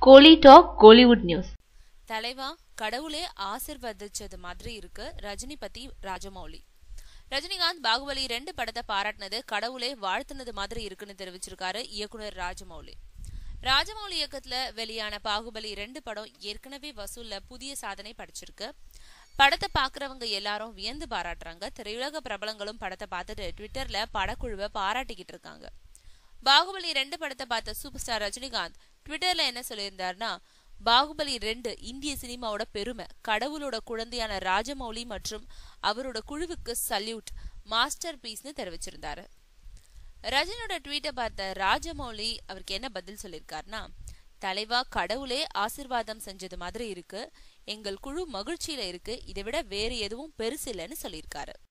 கோலி talk Kollywood news தலைவா கடவுளே ஆசிர்வதிச்சது மாதிரி இருக்கு ரஜினி பத்தி ராஜமௌலி ரஜினிகாந்த் பாகுபலி ரெண்டு படத்தை பாராட்டினது கடவுளே வாழ்த்துனது மாதிரி இருக்குன்னு தெரிவிச்சிருக்காரு இயக்குனர் ராஜமௌலி ராஜமௌலி இயக்கத்துல வெளியான பாகுபலி ரெண்டு படம் ஏற்கனவே வசூல்ல புதிய சாதனை படைச்சிருக்கு படத்தை பாக்குறவங்க எல்லாரும் வியந்து பாராட்டுறாங்க திரையுலக பிரபலங்களும் படத்தை பார்த்துட்டு ட்விட்டர்ல படக்குழுவை பாராட்டிக்கிட்டு இருக்காங்க பாகுபலி ரெண்டு படத்தை பார்த்த சூப்பர் ஸ்டார் ரஜினிகாந்த் ட்விட்டர்ல என்ன சொல்லியிருந்தாருன்னா பாகுபலி ரெண்டு இந்திய சினிமாவோட பெருமை கடவுளோட குழந்தையான ராஜமௌலி மற்றும் அவரோட குழுவுக்கு சல்யூட் மாஸ்டர் பீஸ்னு தெரிவிச்சிருந்தாரு ரஜினியோட ட்வீட்டை பார்த்த ராஜமௌலி அவருக்கு என்ன பதில் சொல்லியிருக்காருன்னா தலைவா கடவுளே ஆசிர்வாதம் செஞ்சது மாதிரி இருக்கு எங்கள் குழு மகிழ்ச்சியில இருக்கு இதை விட வேறு எதுவும் பெருசு இல்லைன்னு சொல்லியிருக்காரு